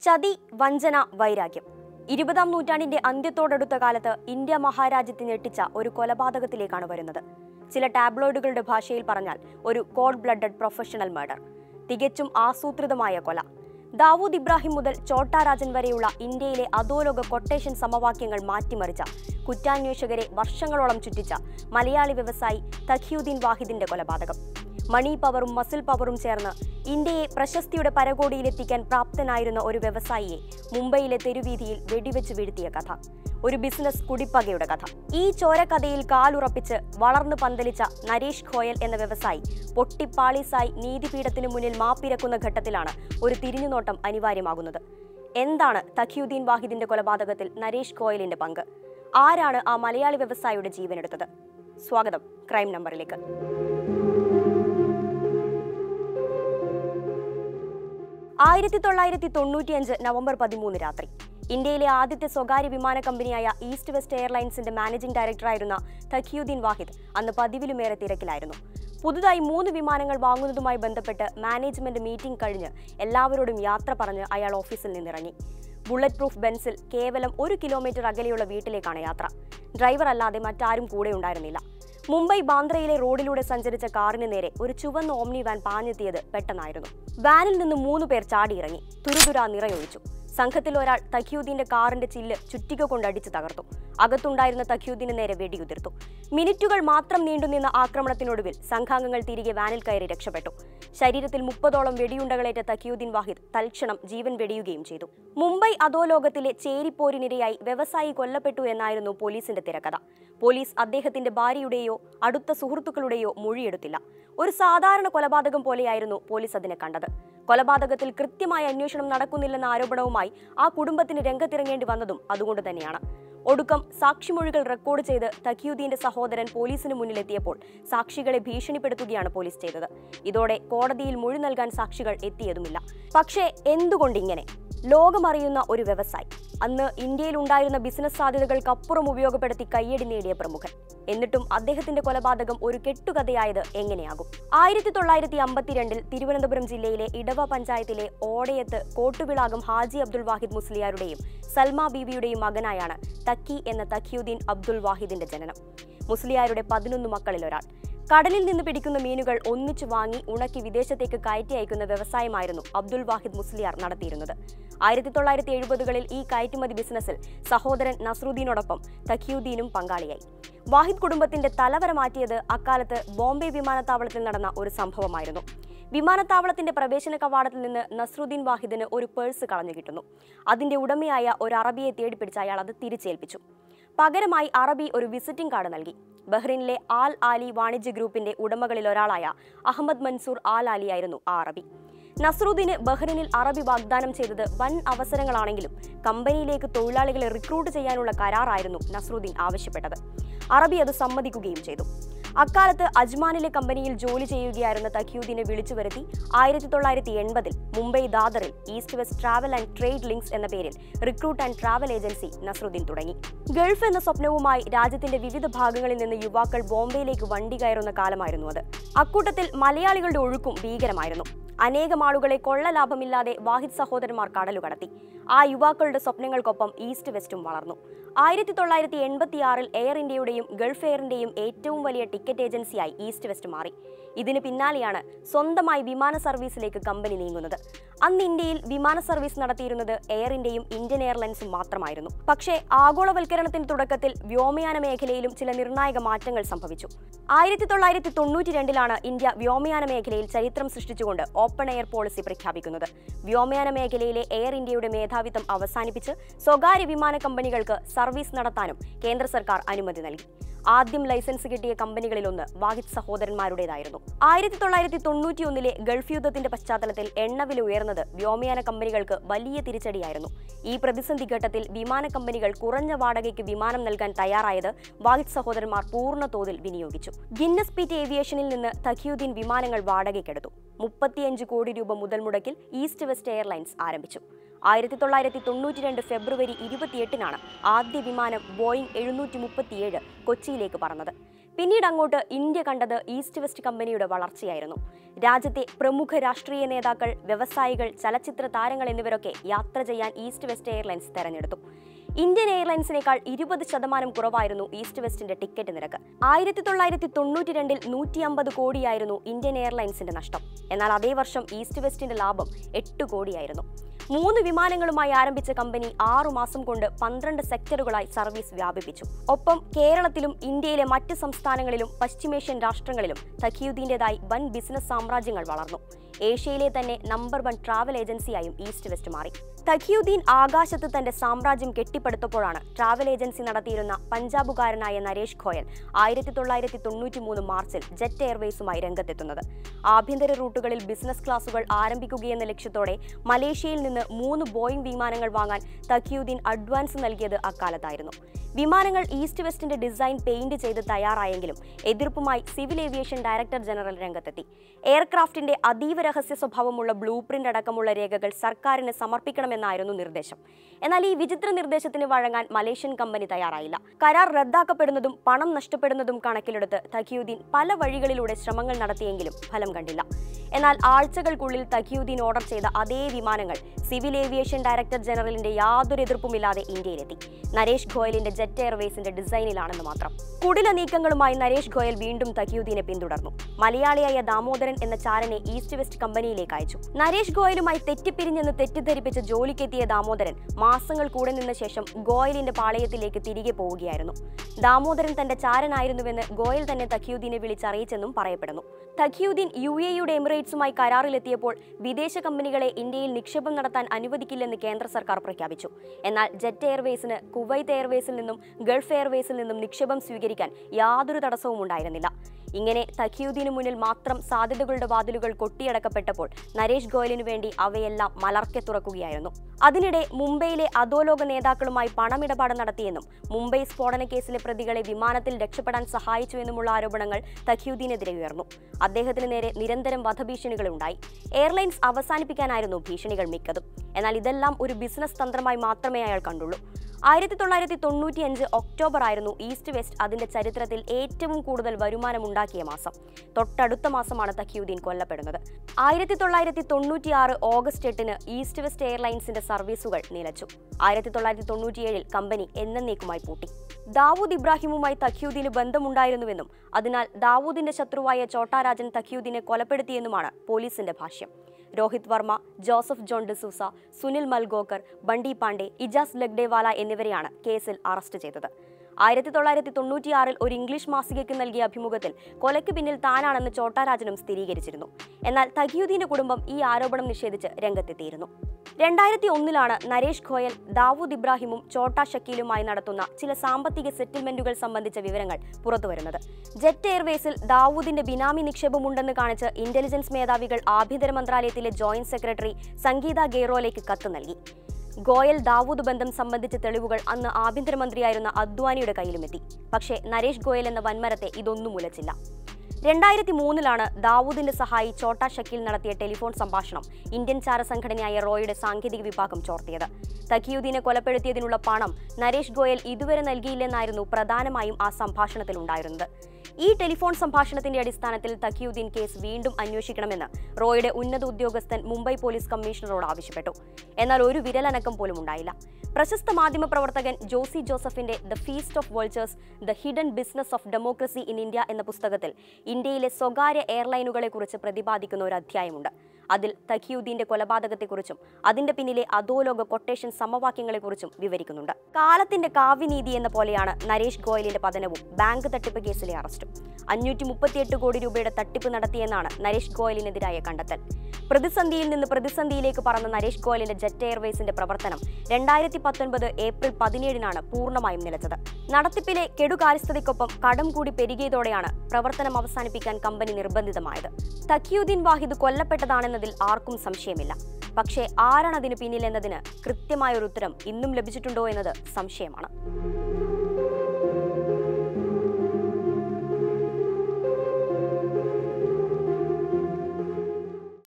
ചതി വഞ്ചന വൈരാഗ്യം ഇരുപതാം നൂറ്റാണ്ടിന്റെ അന്ത്യത്തോടടുത്ത കാലത്ത് ഇന്ത്യ മഹാരാജ്യത്തെ ഞെട്ടിച്ച ഒരു കൊലപാതകത്തിലേക്കാണ് വരുന്നത് ചില ടാബ്ലോയിഡുകളുടെ ഭാഷയിൽ പറഞ്ഞാൽ ഒരു കോഡ് ബ്ലഡഡ് പ്രൊഫഷണൽ മർഡർ തികച്ചും ആസൂത്രിതമായ കൊല ദാവൂദ് ഇബ്രാഹിം മുതൽ ചോട്ടാ രാജൻ വരെയുള്ള ഇന്ത്യയിലെ അധോലോക കൊട്ടേഷൻ സമവാക്യങ്ങൾ മാറ്റിമറിച്ച കുറ്റാന്വേഷകരെ വർഷങ്ങളോളം ചുറ്റിച്ച മലയാളി വ്യവസായി തഖിയുദ്ദീൻ വാഹിദിന്റെ കൊലപാതകം മണി പവറും മസിൽ പവറും ചേർന്ന് ഇന്ത്യയെ പ്രശസ്തിയുടെ പരകോടിയിലെത്തിക്കാൻ പ്രാപ്തനായിരുന്ന ഒരു വ്യവസായിയെ മുംബൈയിലെ തെരുവീതിയിൽ വെടിവെച്ച് വീഴ്ത്തിയ കഥ ഒരു ബിസിനസ് കുടിപ്പകയുടെ കഥ ഈ ചോരക്കഥയിൽ കാലുറപ്പിച്ച് വളർന്നു പന്തലിച്ച നരേഷ് ഖോയൽ എന്ന വ്യവസായി പൊട്ടിപ്പാളീസായി നീതിപീഠത്തിന് മുന്നിൽ മാപ്പിരക്കുന്ന ഘട്ടത്തിലാണ് ഒരു തിരിഞ്ഞുനോട്ടം അനിവാര്യമാകുന്നത് എന്താണ് തഖിയുദ്ദീൻ വാഹിദിന്റെ കൊലപാതകത്തിൽ നരേഷ് ഖോയലിന്റെ പങ്ക് ആരാണ് ആ മലയാളി വ്യവസായിയുടെ ജീവനെടുത്തത് സ്വാഗതം ക്രൈം നമ്പറിലേക്ക് ആയിരത്തി തൊള്ളായിരത്തി തൊണ്ണൂറ്റിയഞ്ച് നവംബർ പതിമൂന്ന് രാത്രി ഇന്ത്യയിലെ ആദ്യത്തെ സ്വകാര്യ വിമാന കമ്പനിയായ ഈസ്റ്റ് വെസ്റ്റ് എയർലൈൻസിന്റെ മാനേജിംഗ് ഡയറക്ടറായിരുന്ന തഖിയുദ്ദീൻ വാഹിദ് അന്ന് പതിവിലുമേറെ തിരക്കിലായിരുന്നു പുതുതായി മൂന്ന് വിമാനങ്ങൾ വാങ്ങുന്നതുമായി ബന്ധപ്പെട്ട് മാനേജ്മെന്റ് മീറ്റിംഗ് കഴിഞ്ഞ് എല്ലാവരോടും യാത്ര പറഞ്ഞ് അയാൾ ഓഫീസിൽ നിന്നിറങ്ങി ബുള്ളറ്റ് പ്രൂഫ് ബെൻസിൽ കേവലം ഒരു കിലോമീറ്റർ അകലെയുള്ള വീട്ടിലേക്കാണ് യാത്ര ഡ്രൈവർ അല്ലാതെ മറ്റാരും കൂടെ ഉണ്ടായിരുന്നില്ല മുംബൈ ബാന്ദ്രയിലെ റോഡിലൂടെ സഞ്ചരിച്ച കാറിന് നേരെ ഒരു ചുവന്ന ഓമ്നി വാൻ പാഞ്ഞെത്തിയത് പെട്ടെന്നായിരുന്നു വാനിൽ നിന്ന് മൂന്ന് പേർ ചാടിയിറങ്ങി തുരുതുരാ നിറയൊഴിച്ചു സംഘത്തിൽ ഒരാൾ തഖിയുദ്ദീന്റെ കാറിന്റെ ചില്ല് ചുറ്റിക കൊണ്ട് അടിച്ചു തകർത്തു അകത്തുണ്ടായിരുന്ന തഖിയുദ്ദീന് നേരെ വെടിയുതിർത്തു മിനിറ്റുകൾ മാത്രം നീണ്ടുനിന്ന ആക്രമണത്തിനൊടുവിൽ സംഘാംഗങ്ങൾ തിരികെ വാനിൽ കയറി രക്ഷപ്പെട്ടു ശരീരത്തിൽ മുപ്പതോളം വെടിയുണ്ടകളേറ്റ തഖിയുദ്ദീൻ വാഹിദ് തൽക്ഷണം ജീവൻ വെടിയുകയും ചെയ്തു മുംബൈ അധോലോകത്തിലെ ചേരിപ്പോരിനിരയായി വ്യവസായി കൊല്ലപ്പെട്ടു എന്നായിരുന്നു പോലീസിന്റെ തിരക്കഥ പോലീസ് അദ്ദേഹത്തിന്റെ ഭാര്യയുടെയോ അടുത്ത സുഹൃത്തുക്കളുടെയോ മൊഴിയെടുത്തില്ല ഒരു സാധാരണ കൊലപാതകം പോലെയായിരുന്നു പോലീസ് അതിനെ കണ്ടത് കൊലപാതകത്തിൽ കൃത്യമായ അന്വേഷണം നടക്കുന്നില്ലെന്ന ആരോപണവുമായി ആ കുടുംബത്തിന് രംഗത്തിറങ്ങേണ്ടി വന്നതും അതുകൊണ്ട് തന്നെയാണ് ഒടുക്കം സാക്ഷിമൊഴികൾ റെക്കോർഡ് ചെയ്ത് തഖിയുദ്ദീന്റെ സഹോദരൻ പോലീസിന് മുന്നിലെത്തിയപ്പോൾ സാക്ഷികളെ ഭീഷണിപ്പെടുത്തുകയാണ് പോലീസ് ചെയ്തത് ഇതോടെ കോടതിയിൽ മൊഴി നൽകാൻ സാക്ഷികൾ എത്തിയതുമില്ല പക്ഷേ എന്തുകൊണ്ടിങ്ങനെ ലോകമറിയുന്ന ഒരു വ്യവസായി അന്ന് ഇന്ത്യയിൽ ഉണ്ടായിരുന്ന ബിസിനസ് സാധ്യതകൾക്കപ്പുറം ഉപയോഗപ്പെടുത്തി കയ്യടി നേടിയ പ്രമുഖൻ എന്നിട്ടും അദ്ദേഹത്തിന്റെ കൊലപാതകം ഒരു കെട്ടുകഥയായത് എങ്ങനെയാകും ആയിരത്തി തൊള്ളായിരത്തി അമ്പത്തിരണ്ടിൽ തിരുവനന്തപുരം ജില്ലയിലെ ഇടവ പഞ്ചായത്തിലെ ഓടയത്ത് കോട്ടുവിളാകം ഹാജി അബ്ദുൾ വാഹിദ് മുസ്ലിയാരുടെയും സൽമ ബീവിയുടെയും മകനായാണ് തക്കി എന്ന തഖിയുദ്ദീൻ അബ്ദുൾ വാഹിദിന്റെ ജനനം മുസ്ലിയാരുടെ പതിനൊന്ന് മക്കളിൽ ഒരാൾ കടലിൽ നിന്ന് പിടിക്കുന്ന മീനുകൾ ഒന്നിച്ചു വാങ്ങി ഉണക്കി വിദേശത്തേക്ക് കയറ്റി അയക്കുന്ന വ്യവസായമായിരുന്നു അബ്ദുൾ വാഹിദ് മുസ്ലിയാർ നടത്തിയിരുന്നത് ആയിരത്തി തൊള്ളായിരത്തി എഴുപതുകളിൽ ഈ കയറ്റുമതി ബിസിനസ്സിൽ സഹോദരൻ നസ്രുദ്ദീനോടൊപ്പം തഖിയുദ്ദീനും പങ്കാളിയായി വാഹിദ് കുടുംബത്തിന്റെ തലവര മാറ്റിയത് അക്കാലത്ത് ബോംബെ വിമാനത്താവളത്തിൽ നടന്ന ഒരു സംഭവമായിരുന്നു വിമാനത്താവളത്തിന്റെ പ്രവേശന കവാടത്തിൽ നിന്ന് നസ്രുദ്ദീൻ വാഹിദിന് ഒരു പേഴ്സ് കളഞ്ഞു കിട്ടുന്നു അതിന്റെ ഉടമയായ ഒരു അറബിയെ തേടിപ്പിടിച്ച് അയാൾ അത് തിരിച്ചേൽപ്പിച്ചു പകരമായി അറബി ഒരു വിസിറ്റിംഗ് കാർഡ് നൽകി ബഹ്റിനിലെ ആൽ ആലി വാണിജ്യ ഗ്രൂപ്പിന്റെ ഉടമകളിൽ ഒരാളായ അഹമ്മദ് മൻസൂർ ആൽ ആലിയായിരുന്നു ആ അറബി നസ്രുദ്ദീന് ബഹ്റിനിൽ അറബി വാഗ്ദാനം ചെയ്തത് വൻ അവസരങ്ങളാണെങ്കിലും കമ്പനിയിലേക്ക് തൊഴിലാളികളെ റിക്രൂട്ട് ചെയ്യാനുള്ള കരാറായിരുന്നു നസ്രുദ്ദീൻ ആവശ്യപ്പെട്ടത് അറബി അത് സമ്മതിക്കുകയും ചെയ്തു അക്കാലത്ത് അജ്മാനിലെ കമ്പനിയിൽ ജോലി ചെയ്യുകയായിരുന്ന തഖിയുദ്ദീനെ വിളിച്ചു വരുത്തി ആയിരത്തി തൊള്ളായിരത്തി എൺപതിൽ മുംബൈ ദാദറിൽ east west travel and trade links എന്ന പേരിൽ recruit and travel agency Nasruddin തുടങ്ങി ഗൾഫ് എന്ന സ്വപ്നവുമായി രാജ്യത്തിന്റെ വിവിധ ഭാഗങ്ങളിൽ നിന്ന് യുവാക്കൾ ബോംബെയിലേക്ക് വണ്ടി കയറുന്ന കാലമായിരുന്നു അത് അക്കൂട്ടത്തിൽ മലയാളികളുടെ ഒഴുക്കും ഭീകരമായിരുന്നു അനേകം ആളുകളെ കൊള്ള ലാഭമില്ലാതെ വാഹിദ് സഹോദരന്മാർ കടലുകടത്തി ആ യുവാക്കളുടെ സ്വപ്നങ്ങൾക്കൊപ്പം ഈസ്റ്റ് വെസ്റ്റും വളർന്നു ആയിരത്തി തൊള്ളായിരത്തി എൺപത്തിയാറിൽ എയർ ഇന്ത്യയുടെയും ഗൾഫ് എയറിന്റെയും ഏറ്റവും വലിയ ടിക്കറ്റ് ഏജൻസിയായി ഈസ്റ്റ് വെസ്റ്റ് മാറി ഇതിന് പിന്നാലെയാണ് സ്വന്തമായി വിമാന സർവീസിലേക്ക് കമ്പനി നീങ്ങുന്നത് അന്ന് ഇന്ത്യയിൽ വിമാന സർവീസ് നടത്തിയിരുന്നത് എയർ ഇന്ത്യയും ഇന്ത്യൻ എയർലൈൻസും മാത്രമായിരുന്നു പക്ഷേ ആഗോളവൽക്കരണത്തിന്റെ തുടക്കത്തിൽ വ്യോമയാന മേഖലയിലും ചില നിർണായക മാറ്റങ്ങൾ സംഭവിച്ചു ആയിരത്തി തൊള്ളായിരത്തി തൊണ്ണൂറ്റി രണ്ടിലാണ് ഇന്ത്യ വ്യോമയാന മേഖലയിൽ ചരിത്രം സൃഷ്ടിച്ചുകൊണ്ട് ഓപ്പൺ എയർ പോളിസി പ്രഖ്യാപിക്കുന്നത് വ്യോമയാന മേഖലയിലെ എയർ ഇന്ത്യയുടെ മേധാവിത്വം അവസാനിപ്പിച്ച് സ്വകാര്യ വിമാന കമ്പനികൾക്ക് സർവീസ് നടത്താനും കേന്ദ്ര സർക്കാർ അനുമതി നൽകി ആദ്യം ലൈസൻസ് കിട്ടിയ കമ്പനികളിലൊന്ന് വാഹിദ് സഹോദരന്മാരുടേതായിരുന്നു ആയിരത്തി തൊള്ളായിരത്തി തൊണ്ണൂറ്റിയൊന്നിലെ ഗൾഫ് യുദ്ധത്തിന്റെ പശ്ചാത്തലത്തിൽ എണ്ണവില ഉയർന്നത് വ്യോമയാന കമ്പനികൾക്ക് വലിയ തിരിച്ചടിയായിരുന്നു ഈ പ്രതിസന്ധി ഘട്ടത്തിൽ വിമാന കമ്പനികൾ കുറഞ്ഞ വാടകയ്ക്ക് വിമാനം നൽകാൻ തയ്യാറായത് വാഹിദ് സഹോദരന്മാർ പൂർണ്ണ തോതിൽ വിനിയോഗിച്ചു ഗിന്നസ് പീറ്റ് ഏവിയേഷനിൽ നിന്ന് തഖിയുദ്ദീൻ വിമാനങ്ങൾ വാടകയ്ക്കെടുത്തു മുപ്പത്തിയഞ്ച് കോടി രൂപ മുതൽ മുടക്കിൽ ഈസ്റ്റ് വെസ്റ്റ് എയർലൈൻസ് ആരംഭിച്ചു ആയിരത്തി തൊള്ളായിരത്തി തൊണ്ണൂറ്റി രണ്ട് ഫെബ്രുവരി ഇരുപത്തിയെട്ടിനാണ് ആദ്യ വിമാനം ബോയിങ് എഴുന്നൂറ്റി മുപ്പത്തിയേഴ് കൊച്ചിയിലേക്ക് പറന്നത് പിന്നീട് അങ്ങോട്ട് ഇന്ത്യ കണ്ടത് ഈസ്റ്റ് വെസ്റ്റ് കമ്പനിയുടെ വളർച്ചയായിരുന്നു രാജ്യത്തെ പ്രമുഖ രാഷ്ട്രീയ നേതാക്കൾ വ്യവസായികൾ ചലച്ചിത്ര താരങ്ങൾ എന്നിവരൊക്കെ യാത്ര ചെയ്യാൻ ഈസ്റ്റ് വെസ്റ്റ് എയർലൈൻസ് തെരഞ്ഞെടുത്തു ഇന്ത്യൻ എയർലൈൻസിനേക്കാൾ ഇരുപത് ശതമാനം കുറവായിരുന്നു ഈസ്റ്റ് വെസ്റ്റിന്റെ ടിക്കറ്റ് നിരക്ക് ആയിരത്തി തൊള്ളായിരത്തി തൊണ്ണൂറ്റി രണ്ടിൽ നൂറ്റി അമ്പത് കോടിയായിരുന്നു ഇന്ത്യൻ എയർലൈൻസിന്റെ നഷ്ടം എന്നാൽ അതേ വർഷം ഈസ്റ്റ് വെസ്റ്റിന്റെ ലാഭം എട്ട് കോടിയായിരുന്നു മൂന്ന് വിമാനങ്ങളുമായി ആരംഭിച്ച കമ്പനി ആറു മാസം കൊണ്ട് പന്ത്രണ്ട് സെക്ടറുകളായി സർവീസ് വ്യാപിപ്പിച്ചു ഒപ്പം കേരളത്തിലും ഇന്ത്യയിലെ മറ്റ് സംസ്ഥാനങ്ങളിലും പശ്ചിമേഷ്യൻ രാഷ്ട്രങ്ങളിലും തഖിയുദ്ദീന്റേതായി വൻ ബിസിനസ് സാമ്രാജ്യങ്ങൾ വളർന്നു ഏഷ്യയിലെ തന്നെ നമ്പർ വൺ ട്രാവൽ ഏജൻസിയായും ഈസ്റ്റ് വെസ്റ്റ് മാറി തഖിയുദ്ദീൻ ആകാശത്ത് തന്റെ സാമ്രാജ്യം കെട്ടിപ്പടുത്തപ്പോഴാണ് ട്രാവൽ ഏജൻസി നടത്തിയിരുന്ന പഞ്ചാബുകാരനായ നരേഷ് ഗോയൽ ആയിരത്തി തൊള്ളായിരത്തി തൊണ്ണൂറ്റി മൂന്ന് മാർച്ചിൽ ജെറ്റ് എയർവേസുമായി രംഗത്തെത്തുന്നത് ആഭ്യന്തര റൂട്ടുകളിൽ ബിസിനസ് ക്ലാസുകൾ ആരംഭിക്കുകയെന്ന ലക്ഷ്യത്തോടെ മലേഷ്യയിൽ നിന്ന് മൂന്ന് ബോയിംഗ് വിമാനങ്ങൾ വാങ്ങാൻ തഖിയുദ്ദീൻ അഡ്വാൻസ് നൽകിയത് അക്കാലത്തായിരുന്നു വിമാനങ്ങൾ ഈസ്റ്റ് വെസ്റ്റിന്റെ ഡിസൈൻ പെയിന്റ് ചെയ്ത് തയ്യാറായെങ്കിലും എതിർപ്പുമായി സിവിൽ ഏവിയേഷൻ ഡയറക്ടർ ജനറൽ രംഗത്തെത്തി എയർക്രാഫ്റ്റിന്റെ അതീവ രഹസ്യ സ്വഭാവമുള്ള ബ്ലൂ പ്രിന്റ് അടക്കമുള്ള രേഖകൾ സർക്കാരിന് സമർപ്പിക്കണമെന്നായിരുന്നു നിർദ്ദേശം എന്നാൽ ഈ വിചിത്ര നിർദ്ദേശത്തിന് വഴങ്ങാൻ മലേഷ്യൻ കമ്പനി തയ്യാറായില്ല കരാർ റദ്ദാക്കപ്പെടുന്നതും പണം നഷ്ടപ്പെടുന്നതും കണക്കിലെടുത്ത് തഖിയുദ്ദീൻ പല വഴികളിലൂടെ ശ്രമങ്ങൾ നടത്തിയെങ്കിലും ഫലം കണ്ടില്ല എന്നാൽ ആഴ്ചകൾക്കുള്ളിൽ തഖിയുദ്ദീൻ ഓർഡർ ചെയ്ത അതേ വിമാനങ്ങൾ സിവിൽ ഏവിയേഷൻ ഡയറക്ടർ ജനറലിന്റെ യാതൊരു എതിർപ്പുമില്ലാതെ ഇന്ത്യയിലെത്തി നരേഷ് ഗോയലിന്റെ ജെറ്റ് എയർവേസിന്റെ ഡിസൈനിലാണെന്ന് മാത്രം കുടില നീക്കങ്ങളുമായി നരേഷ് ഗോയൽ വീണ്ടും തഖിയുദ്ദീനെ പിന്തുടർന്നു മലയാളിയായ ദാമോദരൻ എന്ന ചാരനെ ഈസ്റ്റ് വെസ്റ്റ് കമ്പനിയിലേക്ക് അയച്ചു നരേഷ് ഗോയലുമായി തെറ്റിപ്പിരിഞ്ഞെന്ന് തെറ്റിദ്ധരിപ്പിച്ച ജോലിക്കെത്തിയ ദാമോദരൻ മാസങ്ങൾ കൂടെ നിന്ന ശേഷം ഗോയലിന്റെ പാളയത്തിലേക്ക് തിരികെ പോവുകയായിരുന്നു ദാമോദരൻ തന്റെ ചാരനായിരുന്നുവെന്ന് ഗോയൽ തന്നെ തഖിയുദ്ദീനെ വിളിച്ചറിയിച്ചെന്നും പറയപ്പെടുന്നു തഖിയുദ്ദീൻ യു എയുടെ എമിറേറ്റ്സുമായി കരാറിലെത്തിയപ്പോൾ വിദേശ കമ്പനികളെ ഇന്ത്യയിൽ നിക്ഷേപം നടത്താൻ അനുവദിക്കില്ലെന്ന് കേന്ദ്ര സർക്കാർ പ്രഖ്യാപിച്ചു എന്നാൽ ജെറ്റ് എയർവേസിന് കുവൈത്ത് എയർവേസിൽ നിന്നും ഗൾഫ് എയർവേസിൽ നിന്നും നിക്ഷേപം സ്വീകരിക്കാൻ യാതൊരു തടസ്സവും ഉണ്ടായിരുന്നില്ല ഇങ്ങനെ തഖിയുദ്ദീനു മുന്നിൽ മാത്രം സാധ്യതകളുടെ വാതിലുകൾ കൊട്ടിയടക്കപ്പെട്ടപ്പോൾ നരേഷ് ഗോയലിനു വേണ്ടി അവയെല്ലാം മലർക്കെ തുറക്കുകയായിരുന്നു അതിനിടെ മുംബൈയിലെ അധോലോക നേതാക്കളുമായി പണമിടപാട് നടത്തിയെന്നും മുംബൈ സ്ഫോടന കേസിലെ പ്രതികളെ വിമാനത്തിൽ രക്ഷപ്പെടാൻ സഹായിച്ചുവെന്നുമുള്ള ആരോപണങ്ങൾ തഖിയുദ്ദീനെതിരെ ഉയർന്നു അദ്ദേഹത്തിന് നേരെ നിരന്തരം വധഭീഷണികൾ ഉണ്ടായി എയർലൈൻസ് അവസാനിപ്പിക്കാനായിരുന്നു ഭീഷണികൾ മിക്കതും എന്നാൽ ഇതെല്ലാം ഒരു ബിസിനസ് തന്ത്രമായി മാത്രമേ അയാൾ കണ്ടുള്ളൂ ആയിരത്തി തൊള്ളായിരത്തി തൊണ്ണൂറ്റി അഞ്ച് ഒക്ടോബർ ആയിരുന്നു ഈസ്റ്റ് വെസ്റ്റ് അതിന്റെ ചരിത്രത്തിൽ ഏറ്റവും കൂടുതൽ വരുമാനമുണ്ടാക്കിയ മാസം തൊട്ടടുത്ത മാസമാണ് തഖിയുദ്ദീൻ കൊല്ലപ്പെടുന്നത് ആയിരത്തി തൊള്ളായിരത്തി തൊണ്ണൂറ്റി ആറ് ഓഗസ്റ്റ് എട്ടിന് ഈസ്റ്റ് വെസ്റ്റ് എയർലൈൻസിന്റെ സർവീസുകൾ നിലച്ചു ആയിരത്തി തൊള്ളായിരത്തി തൊണ്ണൂറ്റിയേഴിൽ കമ്പനി എന്നേക്കുമായി പൂട്ടി ദാവൂദ് ഇബ്രാഹിമുമായി തഖിയുദ്ദീന് ബന്ധമുണ്ടായിരുന്നുവെന്നും അതിനാൽ ദാവൂദിന്റെ ശത്രുവായ ചോട്ടാരാജൻ തഖിയുദ്ദീനെ കൊലപ്പെടുത്തിയെന്നുമാണ് പോലീസിന്റെ ഭാഷ്യം രോഹിത് വർമ്മ ജോസഫ് ജോൺ ഡിസൂസ സുനിൽ മൽഗോക്കർ ബണ്ടി പാണ്ഡെ ഇജാസ് ലഗ്ഡേവാല എന്നിവരെയാണ് കേസിൽ അറസ്റ്റ് ചെയ്തത് ആയിരത്തി തൊള്ളായിരത്തി തൊണ്ണൂറ്റിയാറിൽ ഒരു ഇംഗ്ലീഷ് മാസികയ്ക്ക് നൽകിയ അഭിമുഖത്തിൽ കൊലയ്ക്ക് പിന്നിൽ താനാണെന്ന് ചോട്ടാരാജനും സ്ഥിരീകരിച്ചിരുന്നു എന്നാൽ തഖിയുദ്ദീന്റെ കുടുംബം ഈ ആരോപണം നിഷേധിച്ച് രംഗത്തെത്തിയിരുന്നു രണ്ടായിരത്തി ഒന്നിലാണ് നരേഷ് ഗോയൽ ദാവൂദ് ഇബ്രാഹിമും ചോട്ടാ ഷക്കീലുമായി നടത്തുന്ന ചില സാമ്പത്തിക സെറ്റിൽമെന്റുകൾ സംബന്ധിച്ച വിവരങ്ങൾ പുറത്തുവരുന്നത് ജെറ്റ് എയർവേസിൽ ദാവൂദിന്റെ ബിനാമി നിക്ഷേപമുണ്ടെന്ന് കാണിച്ച് ഇന്റലിജൻസ് മേധാവികൾ ആഭ്യന്തര മന്ത്രാലയത്തിലെ ജോയിന്റ് സെക്രട്ടറി സംഗീത ഗെയ്റോലേക്ക് കത്ത് നൽകി ഗോയൽ ദാവൂദ് ബന്ധം സംബന്ധിച്ച തെളിവുകൾ അന്ന് ആഭ്യന്തരമന്ത്രിയായിരുന്ന അദ്വാനിയുടെ കയ്യിലുമെത്തി പക്ഷേ നരേഷ് ഗോയൽ എന്ന വൻമരത്തെ ഇതൊന്നും മുലച്ചില്ല രണ്ടായിരത്തി മൂന്നിലാണ് ദാവൂദിന്റെ സഹായി ചോട്ടാ ഷക്കീൽ നടത്തിയ ടെലിഫോൺ സംഭാഷണം ഇന്ത്യൻ ചാരസംഘടനയായ റോയുടെ സാങ്കേതിക വിഭാഗം ചോർത്തിയത് തഖിയുദ്ദീനെ കൊലപ്പെടുത്തിയതിനുള്ള പണം നരേഷ് ഗോയൽ ഇതുവരെ നൽകിയില്ലെന്നായിരുന്നു പ്രധാനമായും ആ സംഭാഷണത്തിൽ ഉണ്ടായിരുന്നത് ഈ ടെലിഫോൺ സംഭാഷണത്തിന്റെ അടിസ്ഥാനത്തിൽ തഖിയുദ്ദീൻ കേസ് വീണ്ടും അന്വേഷിക്കണമെന്ന് റോയുടെ ഉന്നത ഉദ്യോഗസ്ഥൻ മുംബൈ പോലീസ് കമ്മീഷണറോട് ആവശ്യപ്പെട്ടു എന്നാൽ ഒരു വിരലനക്കം പോലും ഉണ്ടായില്ല പ്രശസ്ത മാധ്യമ പ്രവർത്തകൻ ജോസി ജോസഫിന്റെ the feast of vultures the hidden business of democracy in India എന്ന പുസ്തകത്തിൽ ഇന്ത്യയിലെ സ്വകാര്യ എയർലൈനുകളെ കുറിച്ച് പ്രതിപാദിക്കുന്ന ഒരു അധ്യായമുണ്ട് അതിൽ തഖിയുദ്ദീന്റെ കൊലപാതകത്തെക്കുറിച്ചും അതിന്റെ പിന്നിലെ അധോലോക കൊട്ടേഷൻ സമവാക്യങ്ങളെക്കുറിച്ചും വിവരിക്കുന്നുണ്ട് കാലത്തിന്റെ കാവ്യനീതി എന്ന പോലെയാണ് നരേഷ് ഗോയലിന്റെ പതനവും ബാങ്ക് തട്ടിപ്പ് കേസിലെ അറസ്റ്റും അഞ്ഞൂറ്റി മുപ്പത്തിയെട്ട് കോടി രൂപയുടെ തട്ടിപ്പ് നടത്തിയെന്നാണ് നരേഷ് ഗോയലിനെതിരായ കണ്ടെത്തൽ പ്രതിസന്ധിയിൽ നിന്ന് പ്രതിസന്ധിയിലേക്ക് പറന്ന നരേഷ് ഗോയലിന്റെ ജെറ്റ് എയർവേസിന്റെ പ്രവർത്തനം രണ്ടായിരത്തി പത്തൊൻപത് ഏപ്രിൽ പതിനേഴിനാണ് പൂർണ്ണമായും നിലച്ചത് നടത്തിപ്പിലെ കെടുകാര്യസ്ഥതയ്ക്കൊപ്പം കടം കൂടി പെരുകിയതോടെയാണ് പ്രവർത്തനം അവസാനിപ്പിക്കാൻ കമ്പനി നിർബന്ധിതമായത് തഖിയുദ്ദീൻ വാഹിദ് കൊല്ലപ്പെട്ടതാണെന്നതിൽ ആർക്കും സംശയമില്ല പക്ഷേ ആരാണ് അതിന് പിന്നിലെന്നതിന് കൃത്യമായ ഒരു ഉത്തരം ഇന്നും ലഭിച്ചിട്ടുണ്ടോ എന്നത് സംശയമാണ്